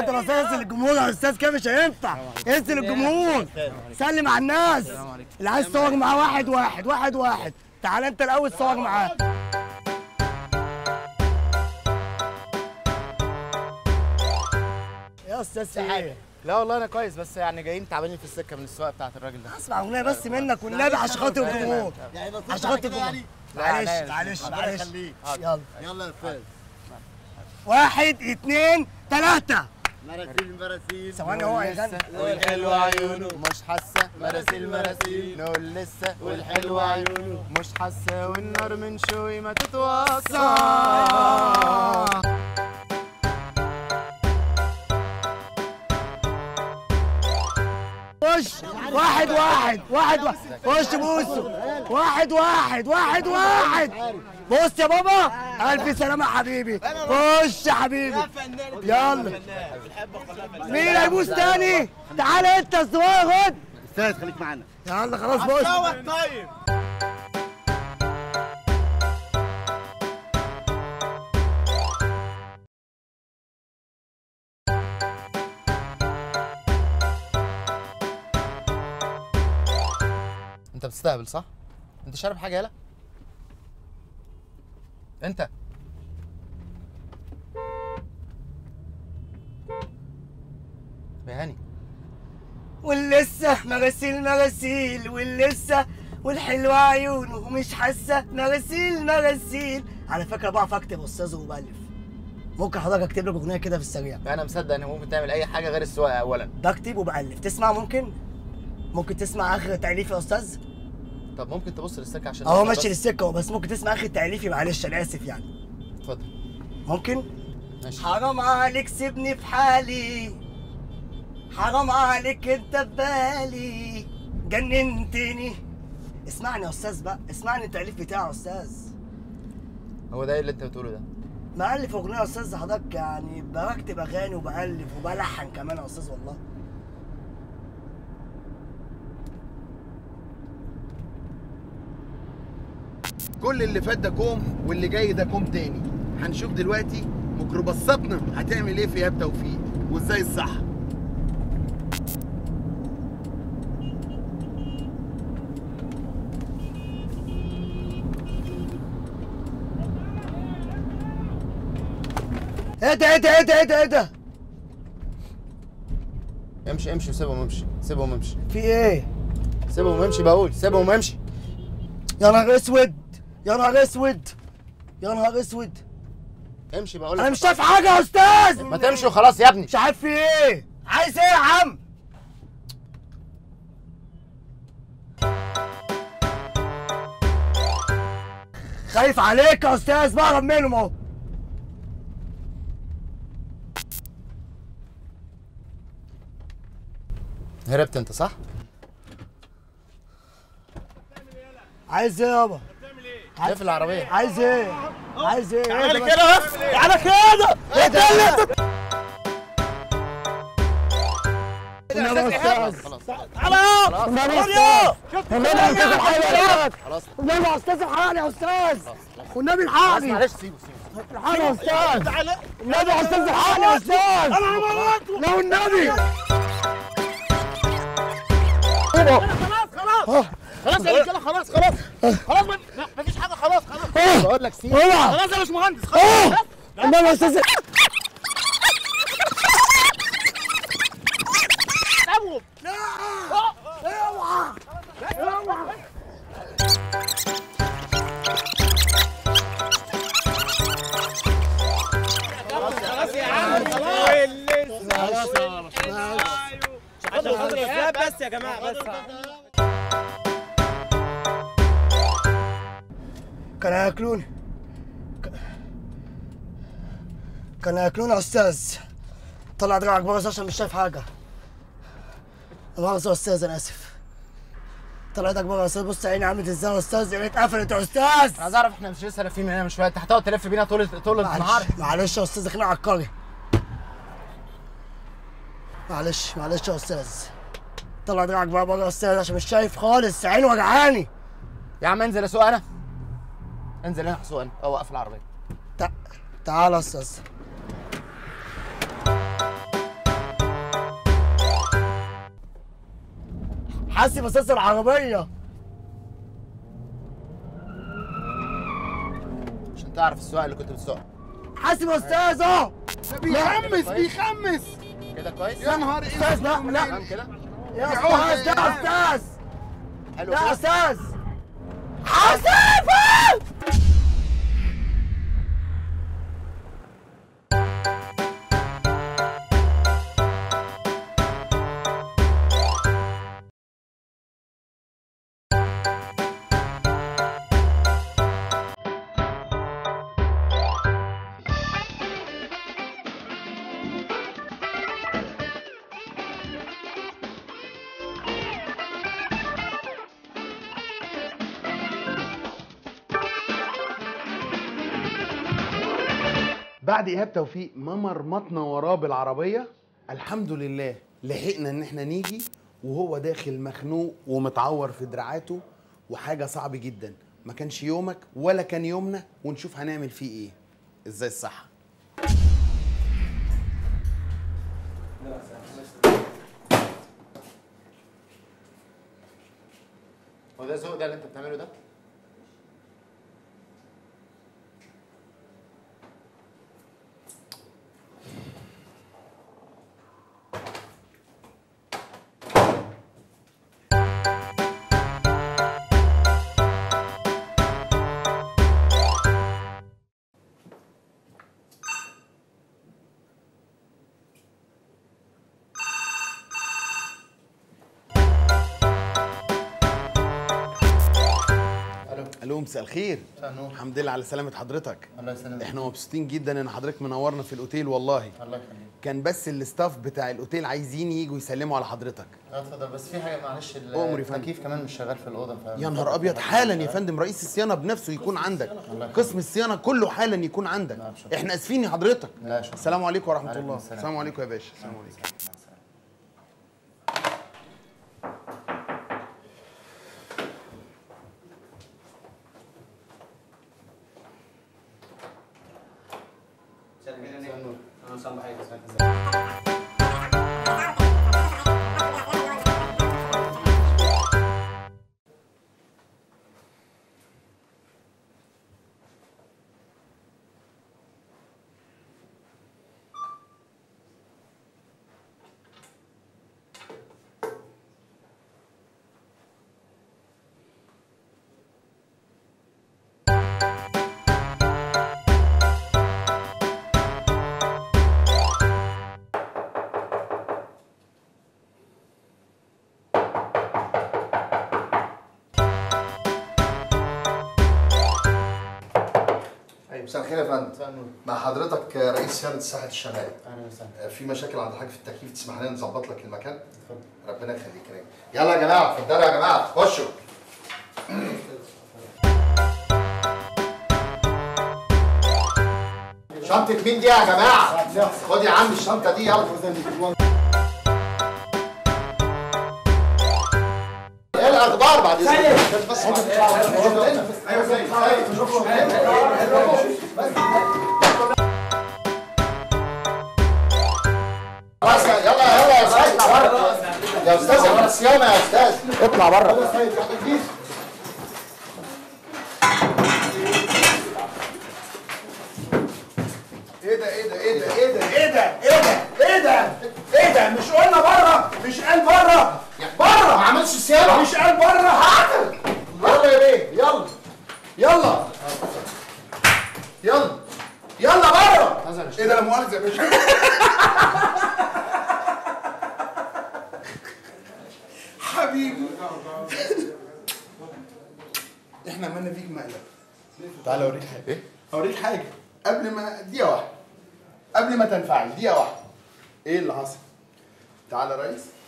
حاضر يا استاذ انزل الجمهور يا استاذ كده مش هينفع انزل الجمهور سلم على الناس اللي عايز تصور معاه واحد واحد واحد واحد تعال انت الاول تصور معاه يا استاذ في ايه؟ لا والله انا كويس بس يعني جايين تعبانين في السكه من السواقه بتاعت الراجل ده اسمع اغنيه بس منك والنبي عشان خاطر الجمهور عشان خاطر الجمهور معلش معلش معلش يلا يلا يا استاذ واحد اتنين تلاتة مراسيل مراسيل ثواني هو هيغني والحلوة عيونه مش حاسه مراسيل مراسيل نقول لسه والحلوة عيونه مش حاسه والنار من شوي ما تتوصى خش واحد واحد واحد واحد خش بوسه واحد واحد واحد واحد بص يا بابا الف سلامه يا حبيبي خش يا حبيبي يلا مين هيبوس تاني تعال انت الصغير خد استاذ خليك معانا يلا خلاص بص طيب انت بتستهبل صح؟ انت شارب حاجه يالا؟ انت يا هاني واللسه مراسيل مراسيل واللسه والحلوة عيونه مش حاسة مراسيل مراسيل على فكرة بعرف اكتب استاذ وبألف ممكن حضرتك اكتب لك اغنية كده في السريع انا مصدق ان ممكن تعمل اي حاجه غير السواقه اولا بكتب وبألف تسمع ممكن؟ ممكن تسمع اخر تأليفي يا استاذ؟ طب ممكن تبص للسكه عشان اهو بس- ماشي للسكة اهو بس ممكن تسمع اخر تأليفي معلش انا اسف يعني اتفضل ممكن؟ ماشي حرام عليك سيبني في حالي حرام عليك انت في بالي جننتني اسمعني يا استاذ بقى اسمعني التأليف بتاعه يا استاذ هو ده إيه اللي انت بتقوله ده مألف أغنية يا أستاذ حضرتك يعني بكتب أغاني وبألف وبلحن كمان يا أستاذ والله كل اللي فات ده كوم واللي جاي ده كوم تاني هنشوف دلوقتي ميكروباصاتنا هتعمل ايه في ايهاب توفيق وازاي الصح إيه ده إيه ده إيه ده إيه ده إيه ده امشي امشي وسيبهم امشي سيبهم امشي في إيه؟ سيبهم امشي بقول سيبهم امشي يا نهار أسود يا نهار أسود يا نهار أسود امشي بقول أنا مش شايف حاجة يا أستاذ ما تمشي وخلاص يا ابني مش عارف في إيه عايز إيه يا عم؟ خايف عليك يا أستاذ بهرب منهم أهو هربت انت صح؟ عايز إيه يابا؟ ايه في العربيه عايز إيه؟ عايز إيه؟ تعالى إيه ده كده بس؟ تعالى كده إيه ده اللي أنت النبي يا أستاذ خلاص تعالى النبي يا أستاذ النبي يا أستاذ الحقني خلاص النبي يا أستاذ الحقني يا أستاذ والنبي الحقني معلش سيبه سيبه الحقني يا أستاذ النبي يا أستاذ الحقني يا أستاذ لو النبي خلاص يا رجاله خلاص خلاص خلاص ما- ما فيش حاجه خلاص خلاص بقول لك سيبه اوعى خلاص يا باشمهندس أوه. النبي يا أستاذ سابهم اوعى اوعى خلاص يا عم خلاص عشان خاطر الإيهاب بس يا جماعه بس كانوا هياكلوني ك- كانوا هياكلوني يا استاذ طلع دراعك بره عشان مش شايف حاجه لا مؤاخذة يا استاذ انا اسف طلع ايدك بره يا استاذ بص عيني عملت ازاي يا استاذ عيني اتقفلت يا استاذ انا عايز اعرف احنا مش لسه لافين من هنا من شويه انت هتقعد تلف بينا طول طول النهار معلش معلش يا استاذ داخلين على القريه معلش معلش يا استاذ طلع دراعك بقى بره يا استاذ عشان مش شايف خالص عيني وجعاني يا عم انزل اسوق انا انزل انا اسوق انا او اقفل العربيه تع... تعال يا استاذ حاسب اساس العربيه عشان تعرف السواق اللي كنت بتسوقه حاسب يا استاذ اهو ده بيخمس بيخمس كده كويس يا نهار استاذ لا لا تمام كده يا عقدة استاذ يا يا استاذ حلو يا كده استاذ حاسب بعد ايهاب توفيق ما مرمطنا وراه بالعربيه الحمد لله لحقنا ان احنا نيجي وهو داخل مخنوق ومتعور في دراعاته وحاجه صعب جدا ما كانش يومك ولا كان يومنا ونشوف هنعمل فيه ايه ازاي الصحه هو ده ذوق ده اللي انت بتعمله ده الو الو مساء الخير مساء النور. الحمد لله على سلامه حضرتك الله يسلمك احنا مبسوطين جدا ان حضرتك منورنا في الاوتيل والله الله يخليك كان بس الاستاف بتاع الاوتيل عايزين يجوا يسلموا على حضرتك اه اتفضل بس في حاجه معلش ال- أمر يا فندم. التكييف كمان مش شغال في الاوضه ف يا نهار ابيض حالا يا فندم رئيس الصيانه بنفسه يكون عندك قسم الصيانه كله حالا يكون عندك نعم، شكراً. احنا اسفين يا حضرتك لا شكرا السلام عليكم ورحمه عليكم الله السلام. السلام عليكم يا باشا السلام عليكم مساء الخير يا فندم مساء النور مع حضرتك رئيس صيانه الساحل الشمالي اهلا وسهلا في مشاكل عند حضرتك في التكييف تسمح لنا نظبط لك المكان اتفضل ربنا يخليك يا نجم. يلا يا جماعه اتفضلوا يا جماعه خشوا شنطة مين دي يا جماعة؟ خد يا عم الشنطة دي يلا ايه الأخبار بعد إذنك؟ بس ايوه سيد بس يلا يلا يا سيد يا استاذ احنا الصيانه يا استاذ اطلع بره ايه ده ايه ده ايه ده ايه ده ايه ده ايه ده ايه ده ايه ده مش قلنا بره مش قال بره بره ما عملش صيانه مش قال بره حاضر يلا يا بيه يلا يلا يلا يلا بره نظر ايه ده لا مؤاخذه يا باشا حبيبي احنا عملنا فيك مقلب تعالى اوريك حاجه ايه اوريك حاجه قبل ما دقيقه واحده قبل ما تنفعل دقيقه واحده ايه اللي حصل تعالى يا ريس